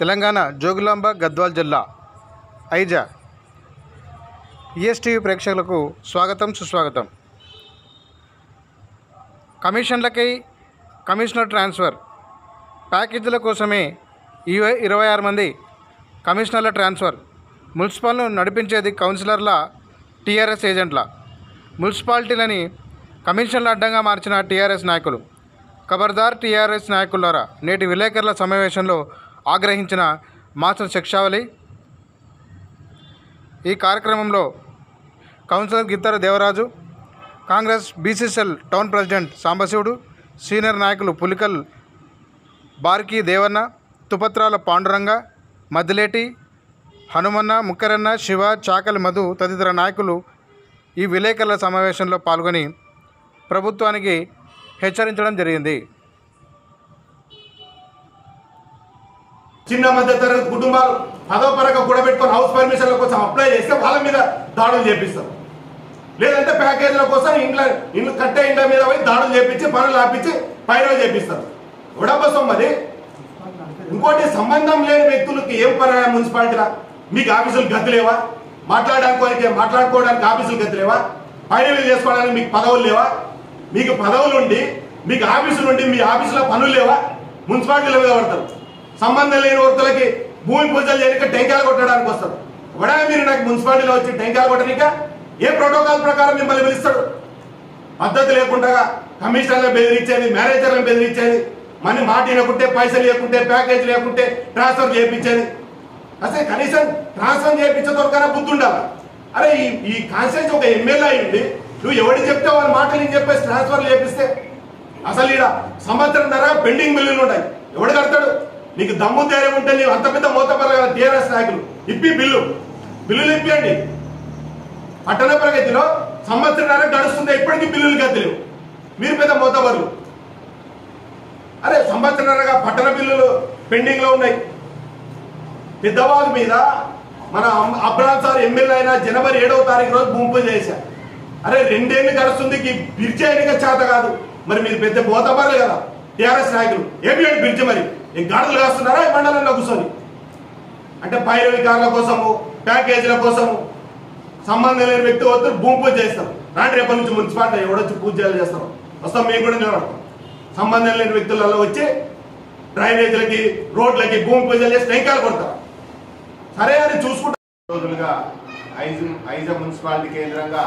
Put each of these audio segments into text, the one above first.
తెలంగాణ జోగులాంబ గద్వాల్ జిల్లా ఐజా ఈఎస్టీవీ ప్రేక్షకులకు స్వాగతం సుస్వాగతం కమిషన్లకై కమిషనర్ ట్రాన్స్ఫర్ ప్యాకేజీల కోసమే ఇరవై ఇరవై ఆరు మంది కమిషనర్ల ట్రాన్స్ఫర్ మున్సిపల్ను నడిపించేది కౌన్సిలర్ల టీఆర్ఎస్ ఏజెంట్ల మున్సిపాలిటీలని కమిషన్ల అడ్డంగా మార్చిన టీఆర్ఎస్ నాయకులు ఖబర్దార్ టీఆర్ఎస్ నాయకులారా నేటి విలేకరుల సమావేశంలో ఆగ్రహించిన మాస్టర్ శిక్షావళి ఈ కార్యక్రమంలో కౌన్సిలర్ గిత్తర Devaraju Congress BCCL town president Sambasivudu senior నాయకులు పులికల్ బార్కీ దేవన్న తుపత్రాల పాండురంగ మద్దిలేటి హనుమన్న ముక్కరన్న శివ చాకలి మధు తదితర నాయకులు ఈ విలేకరుల సమావేశంలో పాల్గొని ప్రభుత్వానికి హెచ్చరించడం జరిగింది చిన్న మధ్య తరగతి కుటుంబాలు పదో పరంగా కూడబెట్టుకొని హౌస్ పర్మిషన్ల కోసం అప్లై చేస్తే వాళ్ళ మీద దాడులు చేపిస్తారు లేదంటే ప్యాకేజీల కోసం ఇంట్లో ఇల్లు కట్టే ఇండ్ల మీద పోయి దాడులు చేపించి పనులు ఆపించి పైన చేపిస్తారు ఉడబసం మరి ఇంకోటి సంబంధం లేని వ్యక్తులకి ఏం పని మున్సిపాలిటీలా మీకు ఆఫీసులు గతి లేవా మాట్లాడడానికి మాట్లాడుకోవడానికి ఆఫీసులు గతి లేవా పైన చేసుకోవడానికి మీకు పదవులు లేవా మీకు పదవులు ఉండి మీకు ఆఫీసులు ఉండి మీ ఆఫీసులో పనులు లేవా మున్సిపాలిటీల మీద పడతారు సంబంధం లేని వ్యక్తులకి భూమి పూజలు చేయడానికి టెంకాయలు కొట్టడానికి వస్తారు వడా మీరు నాకు మున్సిపాలిటీలో వచ్చి టెంకాయలు కొట్టడానిక ఏ ప్రోటోకాల్ ప్రకారం మిమ్మల్ని పిలుస్తాడు పద్ధతి లేకుండా కమిషనర్లను బెదిరించేది మేనేజర్లను బెదిరించేది మనీ మాట వినకుంటే పైసలు లేకుంటే ప్యాకేజ్ లేకుంటే ట్రాన్స్ఫర్ చేయించేది అసలు కనీసం ట్రాన్స్ఫర్ చేయించే దొరకనా బుద్ధి ఉండాలి అరే ఈ ఈ కాన్స్టిట్యూన్సీ ఒక ఎమ్మెల్యే అయింది నువ్వు ఎవరికి చెప్తే వాళ్ళ మాటలు నేను చెప్పేసి ట్రాన్స్ఫర్ చేపిస్తే అసలు ఈడ సంవత్సరం ధర పెండింగ్ బిల్లులు ఉన్నాయి ఎవడు కడతాడు నీకు దమ్ము ధైర్యం ఉంటే నీవు అంత పెద్ద మోతపర్ల టీఆర్ఎస్ నాయకులు ఇప్పి బిల్లు బిల్లులు ఇప్పియండి పట్టణ ప్రగతిలో సంవత్సరాలు గడుస్తుంది ఇప్పటికీ బిల్లులు గతిలేవు మీరు పెద్ద మోతబరులు అరే సంవత్సరాలుగా పట్టణ బిల్లులు పెండింగ్ లో ఉన్నాయి పెద్దవాళ్ళ మీద మన అబ్రాన్ సార్ ఎమ్మెల్యే అయిన జనవరి ఏడవ తారీఖు రోజు భూమి పూజ చేశారు అరే రెండేళ్ళు గడుస్తుంది బిర్చి అయిన చేత కాదు మరి మీరు పెద్ద మోతబరులు కదా టీఆర్ఎస్ నాయకులు ఏమి బిర్చి మరి ఈ గాడులు కాస్తున్నారా ఈ మండలంలో కూర్చొని అంటే పైరవికారుల కోసము ప్యాకేజీల కోసము సంబంధం లేని వ్యక్తి వద్దు భూమి పూజ చేస్తారు రాండి రేపటి నుంచి మున్సిపాలిటీ ఎవడొచ్చి పూజలు చేస్తారు వస్తాం మేము కూడా నిలబడతాం సంబంధం లేని వ్యక్తులలో వచ్చి డ్రైనేజీలకి రోడ్లకి భూమి పూజలు చేసి టెంకాయలు కొడతారు సరే అని చూసుకుంటా రోజులుగా ఐజు ఐజ మున్సిపాలిటీ కేంద్రంగా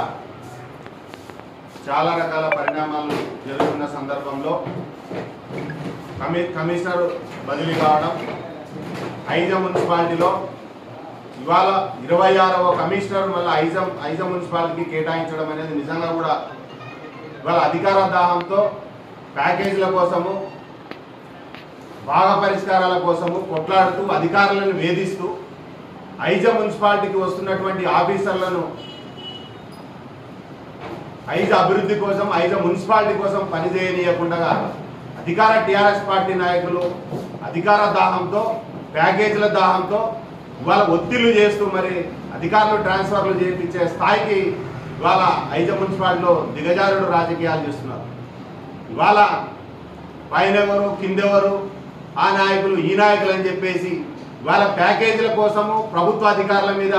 చాలా రకాల పరిణామాలు జరుగుతున్న సందర్భంలో కమి కమిషనర్ బదిలీ కావడం ఐజ మున్సిపాలిటీలో ఇవాళ ఇరవై ఆరవ కమిషనర్ మళ్ళీ ఐజం ఐజ మున్సిపాలిటీకి కేటాయించడం అనేది నిజంగా కూడా ఇవాళ అధికార దాహంతో ప్యాకేజీల కోసము భాగ పరిష్కారాల కోసము కొట్లాడుతూ అధికారులను వేధిస్తూ ఐజ మున్సిపాలిటీకి వస్తున్నటువంటి ఆఫీసర్లను ఐజ అభివృద్ధి కోసం ఐజ మున్సిపాలిటీ కోసం పనిచేయనీయకుండా అధికార టీఆర్ఎస్ పార్టీ నాయకులు అధికార దాహంతో ప్యాకేజీల దాహంతో ఇవాళ ఒత్తిళ్లు చేస్తూ మరి అధికారులు ట్రాన్స్ఫర్లు చేయించే స్థాయికి ఇవాళ ఐజ మున్సిపాలిటీలో దిగజారుడు రాజకీయాలు చేస్తున్నారు ఇవాళ పైన ఎవరు కిందెవరు ఆ నాయకులు ఈ నాయకులు అని చెప్పేసి ఇవాళ ప్యాకేజీల కోసము ప్రభుత్వ అధికారుల మీద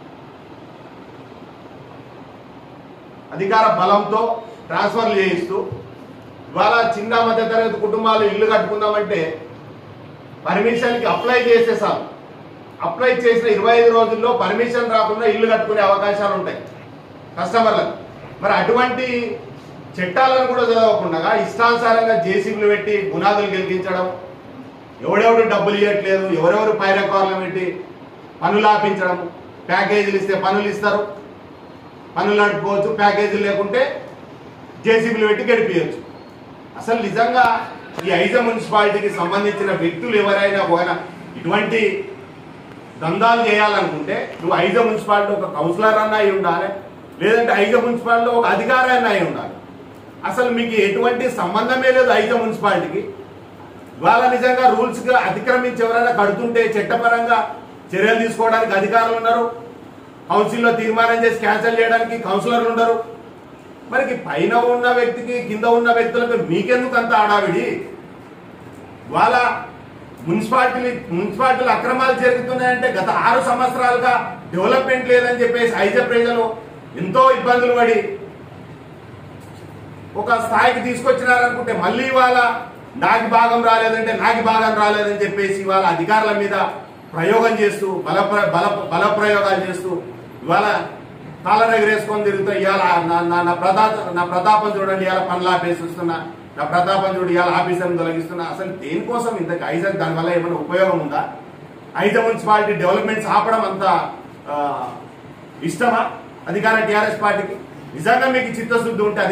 అధికార బలంతో ట్రాన్స్ఫర్లు చేయిస్తూ ఇవాళ చిన్న మధ్య తరగతి కుటుంబాలు ఇల్లు కట్టుకుందామంటే పర్మిషన్కి అప్లై చేసే సార్ అప్లై చేసిన ఇరవై ఐదు రోజుల్లో పర్మిషన్ రాకుండా ఇల్లు కట్టుకునే అవకాశాలు ఉంటాయి కస్టమర్లకు మరి అటువంటి చట్టాలను కూడా చదవకుండా ఇష్టానుసారంగా జేసీబీలు పెట్టి గునాదులు గెలిపించడం ఎవడెవడు డబ్బులు ఇవ్వట్లేదు ఎవరెవరు పై రికార్డులు పెట్టి పనులు ఆపించడం ప్యాకేజీలు ఇస్తే పనులు ఇస్తారు పనులు నడుపుకోవచ్చు ప్యాకేజీలు లేకుంటే జేసీబీలు పెట్టి గడిపించవచ్చు అసలు నిజంగా ఈ ఐజ మున్సిపాలిటీకి సంబంధించిన వ్యక్తులు ఎవరైనా ఒకవేళ ఇటువంటి దందాలు చేయాలనుకుంటే నువ్వు ఐజ మున్సిపాలిటీ ఒక కౌన్సిలర్ అన్న అయి ఉండాలి లేదంటే ఐజ మున్సిపాలిటీలో ఒక అధికారి అన్న అయి ఉండాలి అసలు మీకు ఎటువంటి సంబంధమే లేదు ఐజ మున్సిపాలిటీకి ఇవాళ నిజంగా రూల్స్ గా అతిక్రమించి ఎవరైనా కడుతుంటే చట్టపరంగా చర్యలు తీసుకోవడానికి అధికారులు ఉన్నారు కౌన్సిల్లో తీర్మానం చేసి క్యాన్సిల్ చేయడానికి కౌన్సిలర్లు ఉండరు మరి పైన ఉన్న వ్యక్తికి కింద ఉన్న వ్యక్తులకు మీకెందుకు అంత ఆడావిడి వాళ్ళ మున్సిపాలిటీ మున్సిపాలిటీలు అక్రమాలు జరుగుతున్నాయంటే గత ఆరు సంవత్సరాలుగా డెవలప్మెంట్ లేదని చెప్పేసి ఐజ ప్రజలు ఎంతో ఇబ్బందులు పడి ఒక స్థాయికి తీసుకొచ్చినారనుకుంటే మళ్ళీ ఇవాళ నాకు భాగం రాలేదంటే నాకు భాగం రాలేదని చెప్పేసి ఇవాళ అధికారుల మీద ప్రయోగం చేస్తూ బల ప్ర- బల బల ప్రయోగాలు చేస్తూ ఇవాళ కాలర్ ఎగరేసుకొని తిరుగుతా ఇవాళ నా- నా- నా ప్రతాప నా ప్రతాపం చూడండి ఇవాళ పనులు ఆపేసి వస్తున్నా నా ప్రతాపం చూడు ఇవాళ ఆఫీసర్ని తొలగిస్తున్నా అసలు దేనికోసం ఇంత ఐజర్ దానివల్ల ఏమైనా ఉపయోగం ఉందా ఐజ మున్సిపాలిటీ డెవలప్మెంట్స్ ఆపడం అంత ఆ, ఇష్టమా అధికార టీఆర్ఎస్ పార్టీకి నిజంగా మీకు చిత్తశుద్ధి ఉంటే